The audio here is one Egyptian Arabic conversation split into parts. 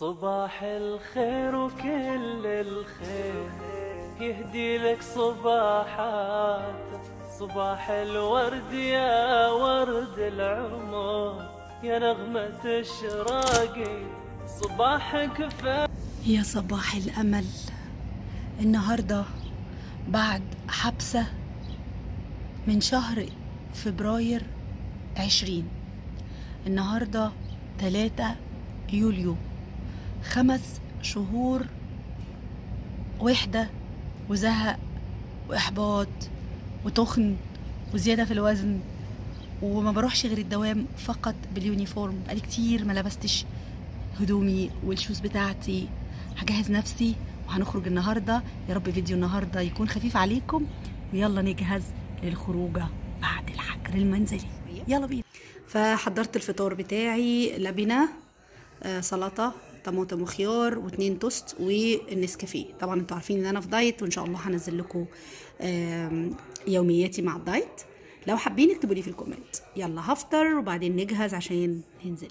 صباح الخير وكل الخير يهدي لك صباحات صباح الورد يا ورد العمر يا نغمة الشراقي صباحك فاير يا صباح الأمل النهاردة بعد حبسة من شهر فبراير عشرين النهاردة تلاتة يوليو خمس شهور وحدة وزهق وإحباط وتخن وزيادة في الوزن وما بروحش غير الدوام فقط باليونيفورم بقالي كتير ما لبستش هدومي والشوز بتاعتي هجهز نفسي وهنخرج النهارده يا رب فيديو النهارده يكون خفيف عليكم ويلا نجهز للخروجه بعد الحجر المنزلي يلا بينا فحضرت الفطار بتاعي لبنه آه، سلطه طماطم وخيار واتنين توست والنسكافيه طبعا انتوا عارفين ان انا في دايت وان شاء الله هنزل لكم آم، يومياتي مع الدايت لو حابين اكتبوا لي في الكومنت يلا هفطر وبعدين نجهز عشان ننزل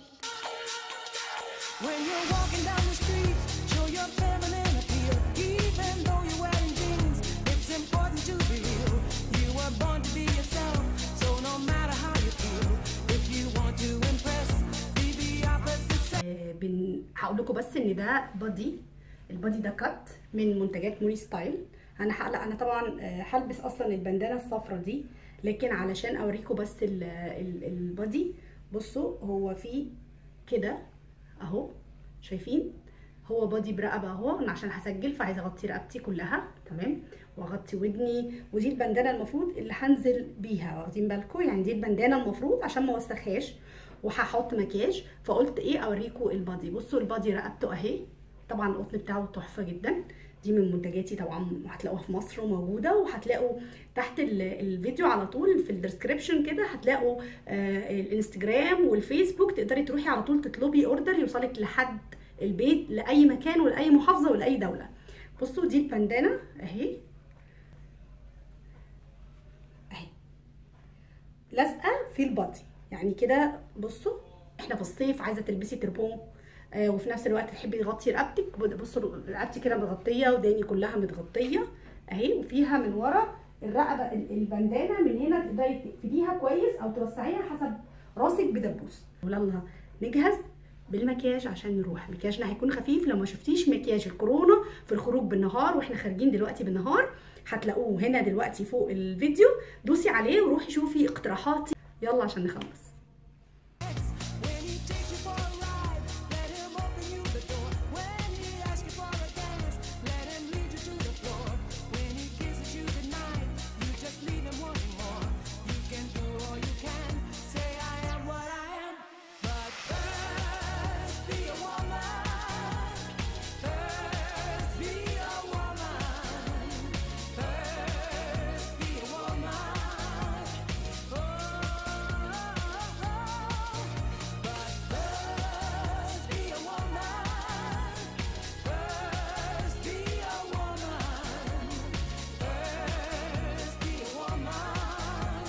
When you're walking down the street, show your feminine appeal. Even though you're wearing jeans, it's important to be real. You were born to be yourself, so no matter how you feel, if you want to impress, be the opposite sex. آه، بن... هقول لكم بس ان ده بادي البادي ده كات من منتجات موري ستايل انا هقلق انا طبعا آه، هلبس اصلا البندانه الصفرا دي لكن علشان اوريكم بس ال... ال... البادي بصوا هو فيه كده اهو شايفين هو بادي برقبه اهو انا عشان هسجل فعايزه اغطي رقبتي كلها تمام واغطي ودني ودي البندانه المفروض اللي هنزل بيها واخدين بالكم يعني دي البندانه المفروض عشان ما اوسخهاش وهحط مكياج فقلت ايه اوريكم البادي بصوا البادي رقبته اهي طبعا القطن بتاعه تحفه جدا دي من منتجاتي طبعا هتلاقوها في مصر وموجوده وهتلاقوا تحت ال- الفيديو على طول في الديسكريبشن كده هتلاقوا آه الانستجرام والفيسبوك تقدري تروحي على طول تطلبي اوردر يوصلك لحد البيت لاي مكان ولاي محافظه ولاي دوله بصوا دي البندانه اهي اهي لازقه في البادي يعني كده بصوا احنا في الصيف عايزه تلبسي تربون آه وفي نفس الوقت تحبي تغطي رقبتك بصوا رقبتي كده متغطيه وداني كلها متغطيه اهي وفيها من ورا الرقبه ال- البندانه من هنا تقدري تقفليها كويس او توسعيها حسب راسك بدبوس يلا نجهز بالمكياج عشان نروح مكياجنا هيكون خفيف لو ما شفتيش مكياج الكورونا في الخروج بالنهار واحنا خارجين دلوقتي بالنهار هتلاقوه هنا دلوقتي فوق الفيديو دوسي عليه وروحي شوفي اقتراحاتي يلا عشان نخلص When he takes you for a ride, let him open you the door. When he asks you for a dance, let him lead you to the floor. When he kisses you goodnight, you just leave him wanting more. You can do all you can, say I am what I am. But first, be a woman. First, be a woman. First, be a woman. Oh, but first be a woman. First be a woman. First be a woman.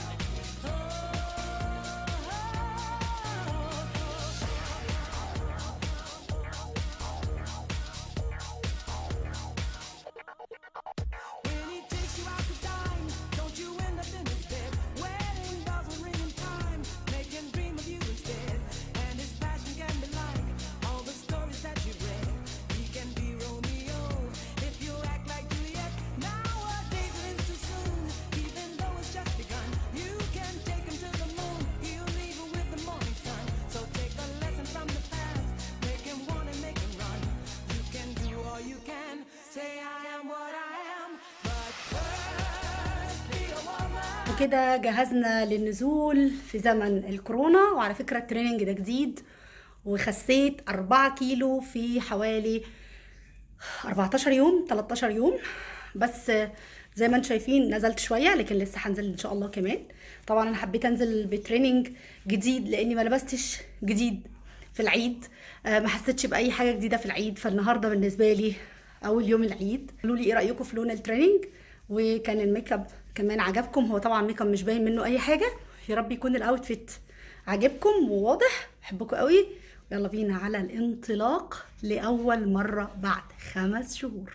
When he takes you out to dine, don't you end up in his bed. Wedding bells will ring in time, make him dream of you instead. And his passion can be like all the stories that you read. He can be Romeo if you act like Juliet. Nowadays it is too soon, even though it's just begun. You can take him to the moon, he'll leave you with the morning sun. So take a lesson from the past, make him want and make him run. You can do all you can, say I am what I am, but first be a woman. وكده جهزنا للنزول في زمن الكورونا وعلى فكرة التريننج ده جديد وخسيت 4 كيلو في حوالي 14 يوم 13 يوم بس زي ما انتم شايفين نزلت شوية لكن لسه هنزل ان شاء الله كمان طبعا انا حبيت انزل بتريننج جديد لاني ما لبستش جديد في العيد آه، ما حسيتش باي حاجة جديدة في العيد فالنهاردة بالنسبة لي اول يوم العيد قولوا لي ايه رايكم في لون التريننج وكان الميك اب كمان عجبكم هو طبعا ميك اب مش باين منه اي حاجه يا رب يكون الاوتفيت عجبكم وواضح بحبكم قوي يلا بينا على الانطلاق لأول مرة بعد خمس شهور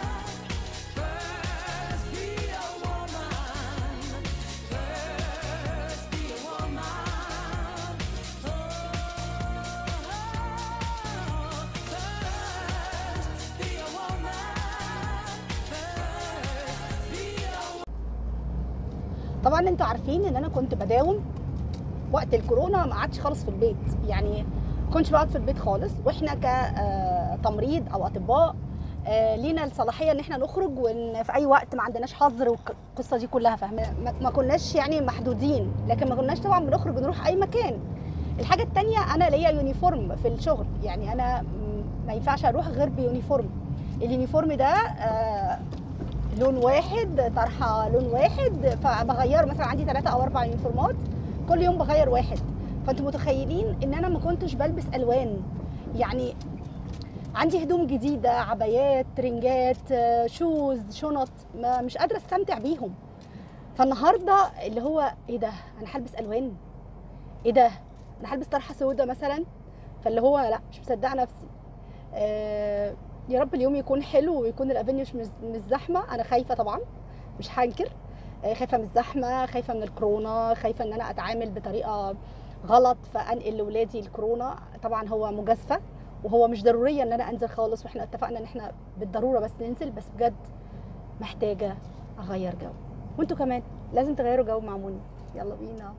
طبعا انتوا عارفين ان انا كنت بداوم وقت الكورونا ما قعدتش خالص في البيت يعني ما كنتش بقعد في البيت خالص واحنا كتمريض او اطباء آه، لينا الصلاحيه ان احنا نخرج وان في اي وقت ما عندناش حظر والقصه دي كلها فاهمه ما- ما كناش يعني محدودين لكن ما كناش طبعا بنخرج ونروح اي مكان الحاجه التانية انا ليا يونيفورم في الشغل يعني انا م- ما ينفعش اروح غير بيونيفورم اليونيفورم ده آه، لون واحد طرحه لون واحد فبغيره مثلا عندي ثلاثة او اربع يونيفورمات كل يوم بغير واحد فانتوا متخيلين ان انا ما كنتش بلبس الوان يعني عندي هدوم جديده عبايات ترنجات آه، شوز شنط ما مش قادره استمتع بيهم فالنهارده اللي هو ايه ده انا هلبس الوان ايه ده انا هلبس طرحه سوداء مثلا فاللي هو لا مش مصدقه نفسي آه يا رب اليوم يكون حلو ويكون الافينيو مش مش زحمه انا خايفه طبعا مش هنكر آه، خايفه من الزحمه خايفه من الكورونا خايفه ان انا اتعامل بطريقه غلط فانقل لاولادي الكورونا طبعا هو مجازفه وهو مش ضروريه ان انا انزل خالص واحنا اتفقنا ان احنا بالضروره بس ننزل بس بجد محتاجه اغير جو وانتوا كمان لازم تغيروا جو مع منى يلا بينا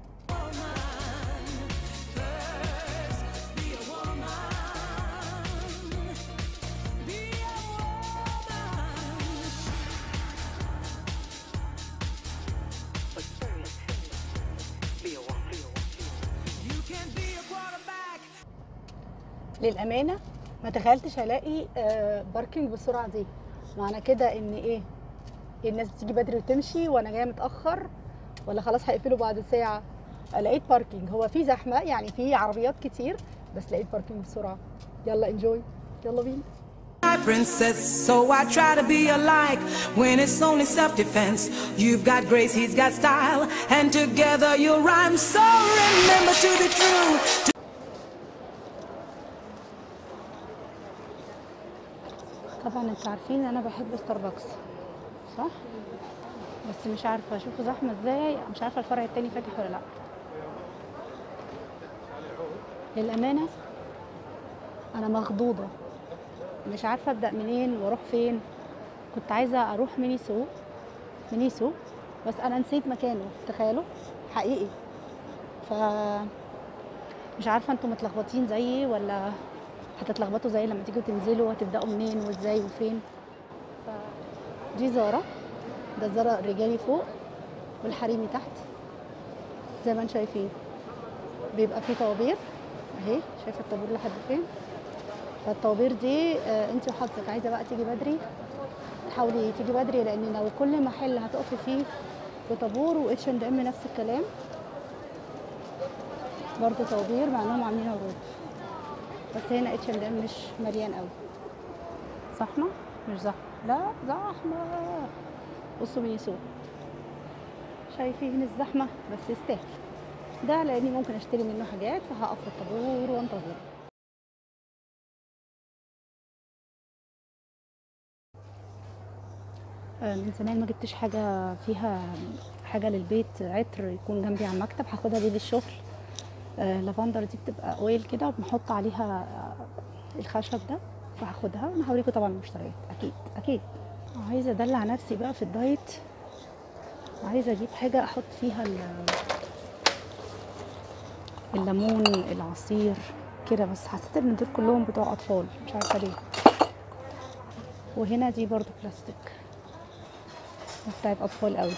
You can be a quarterback. للامانه ما تخيلتش الاقي آه، باركينج بالسرعه دي معنى كده ان ايه الناس بتيجي بدري وتمشي وانا جايه متاخر ولا خلاص هيقفلوا بعد ساعه لقيت باركينج هو في زحمه يعني في عربيات كتير بس لقيت باركينج بسرعه يلا انجوي يلا بينا My princess, so I try to be alike when it's only self defense. You've got grace, he's got style, and together you'll rhyme. So remember to be true. طبعا انتوا عارفين ان انا بحب ستاربكس صح بس مش عارفه اشوفه زحمه ازاي مش عارفه الفرع التاني فاتح ولا لا للامانه انا مخضوضه مش عارفه ابدا منين واروح فين كنت عايزه اروح مينيسو مينيسو بس انا نسيت مكانه تخيلوا حقيقي ف مش عارفه انتوا متلخبطين زيي ولا هتتلخبطوا زي لما تيجوا تنزلوا هتبداوا منين وازاي وفين ف دي زارة ده الزارة الرجالي فوق والحريمي تحت زي ما انتم شايفين بيبقى فيه طوابير اهي شايفه الطابور لحد فين فالطوابير دي آه انت وحظك عايزه بقى تيجي بدري حاولي تيجي بدري لان لو كل محل هتقفي فيه بطابور واتش اند ام نفس الكلام برضه طوابير مع انهم عاملين عروض بس هنا اتش اند ام مش مليان قوي زحمه مش زحمه لا زحمه بصوا مين يسوق شايفين الزحمه بس يستاهل ده لاني ممكن اشتري منه حاجات فهقف في الطابور وانتظر آه، من زمان ما جبتش حاجه فيها حاجه للبيت عطر يكون جنبي على المكتب هاخدها بيه للشغل آه، لافندر دي بتبقى اويل كده وبنحط عليها آه، الخشب ده فهاخدها انا هوريكم طبعا المشتريات اكيد اكيد عايزه ادلع نفسي بقى في الدايت عايزه اجيب حاجه احط فيها ال- الليمون العصير كده بس حسيت ان دول كلهم بتوع اطفال مش عارفه ليه وهنا دي برضو بلاستيك بتاعت اطفال قوي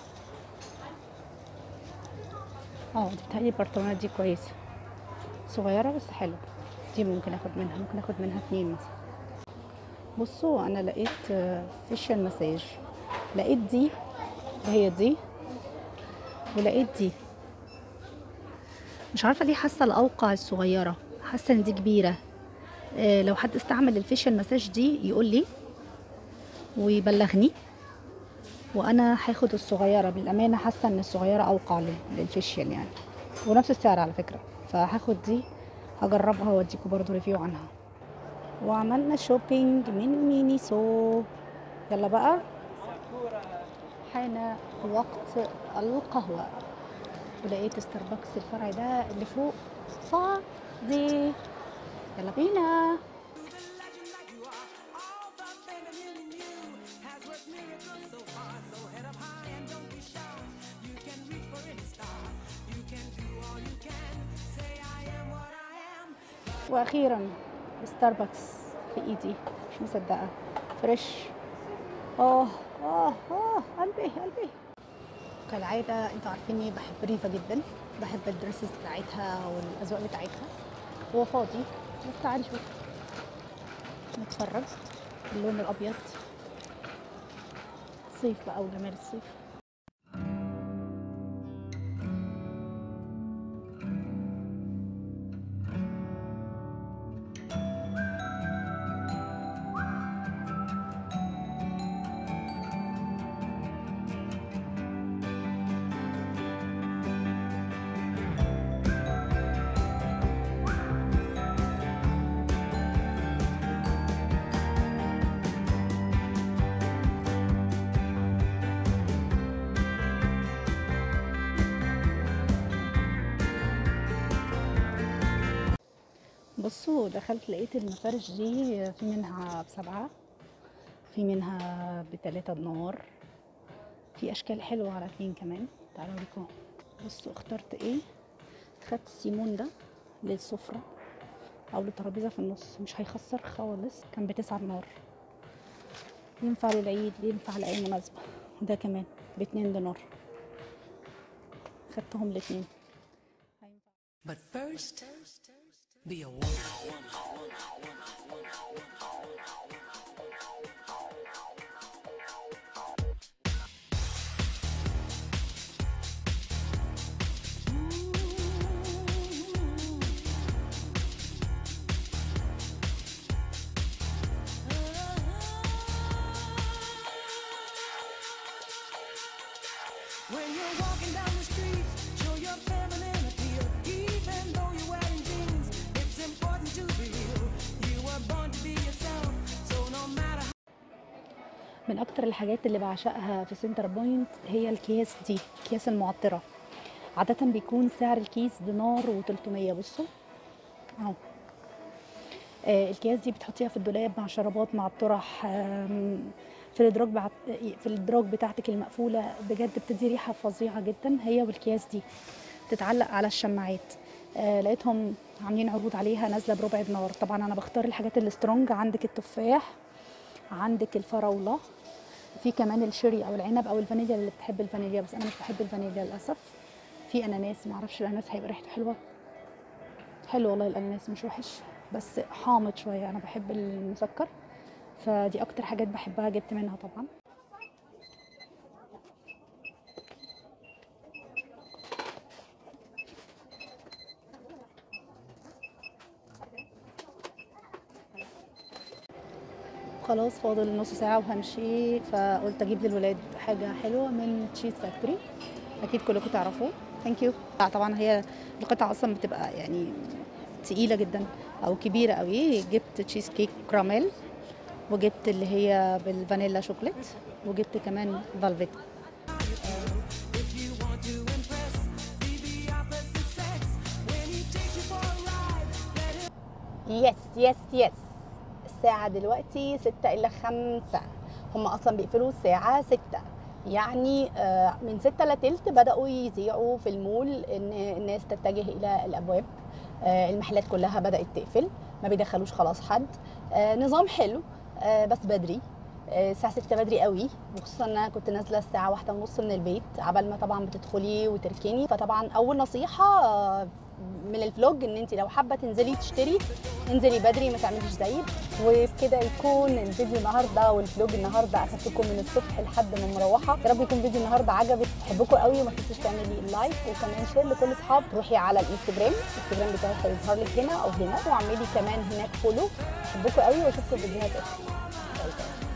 اه دي بتهيألي البرطمانات دي كويسه صغيره بس حلوه دي ممكن اخد منها ممكن اخد منها اتنين مثلا بصوا انا لقيت فيشل مساج لقيت دي هي دي ولقيت دي مش عارفه ليه حاسه الاوقع الصغيره حاسه ان دي كبيره آه، لو حد استعمل الفيشل مساج دي يقول لي ويبلغني وانا هاخد الصغيره بالامانه حاسه ان الصغيره اوقع لل- للفيشل يعني ونفس السعر على فكره فهاخد دي هجربها واديكم برضو ريفيو عنها وعملنا شوبينج من مينيسو يلا بقى حان وقت القهوة ولقيت ستاربكس الفرع ده اللي فوق فاضي يلا بينا واخيرا ستاربكس في ايدي مش مصدقه فريش اه اه اه قلبي قلبي كالعاده انتوا عارفيني بحب ريفا جدا بحب الدريسز بتاعتها والاذواق بتاعتها هو فاضي بس تعالي شوف نتفرج اللون الابيض صيف بقى وجمال الصيف بصوا دخلت لقيت المفارش دي في منها بسبعة في منها بتلاتة دينار في اشكال حلوة على اتنين كمان تعالوا اوريكم بصوا اخترت ايه خدت السيمون ده للسفرة او للترابيزة في النص مش هيخسر خالص كان بتسعة دينار ينفع للعيد ينفع لأي مناسبة ده كمان باتنين دينار خدتهم الاتنين But first, be a woman. When you're walking down the street, show your feminine appeal. Even though you're wearing jeans, it's important to be real. You were born to be yourself, so no matter من اكتر الحاجات اللي بعشقها في سنتر بوينت هي الكياس دي الكياس المعطره عاده بيكون سعر الكيس دينار و300 بصوا اهو آه، الكياس دي بتحطيها في الدولاب مع شرابات مع الطرح آم، في الادراج بعت في الادراج بتاعتك المقفوله بجد بتدي ريحه فظيعه جدا هي والكياس دي تتعلق على الشماعات آه لقيتهم عاملين عروض عليها نازله بربع دينار طبعا انا بختار الحاجات السترونج عندك التفاح عندك الفراوله في كمان الشيري او العنب او الفانيليا اللي بتحب الفانيليا بس انا مش بحب الفانيليا للاسف في اناناس معرفش الاناناس هيبقى ريحته حلوه حلو والله الاناناس مش وحش بس حامض شويه انا بحب المسكر فدي اكتر حاجات بحبها جبت منها طبعا خلاص فاضل نص ساعة وهمشي فقلت اجيب للولاد حاجة حلوة من تشيز فاكتوري اكيد كلكم تعرفوه ثانك يو طبعا هي القطعة اصلا بتبقى يعني تقيلة جدا او كبيرة قوي جبت تشيز كيك كراميل وجبت اللي هي بالفانيلا شوكليت وجبت كمان فالفيت if you want to impress, be the opposite sex. When he takes you for a ride, let him يس يس يس الساعة دلوقتي ستة إلا خمسة هم أصلا بيقفلوا الساعة ستة يعني آه، من ستة لتلت بدأوا يذيعوا في المول إن الناس تتجه إلى الأبواب آه، المحلات كلها بدأت تقفل ما بيدخلوش خلاص حد آه، نظام حلو آه، بس بدري آه، الساعة ستة بدري قوي وخصوصا ان انا كنت نازله الساعة واحدة ونص من البيت عبال ما طبعا بتدخلي وتركني فطبعا اول نصيحة آه، من الفلوج ان انت لو حابة تنزلي تشتري انزلي بدري ما تعمليش زيي وبكده يكون الفيديو النهارده والفلوج النهارده اخدتكم من الصبح لحد ما مروحه يا رب يكون الفيديو النهارده عجبك بحبكم قوي وما تنسوش تعملي لايك وكمان شير لكل اصحاب روحي على الانستجرام الانستجرام بتاعي هيظهر لك هنا او هنا واعملي كمان هناك فولو بحبكم قوي واشوفكم في فيديوهات اخرى باي باي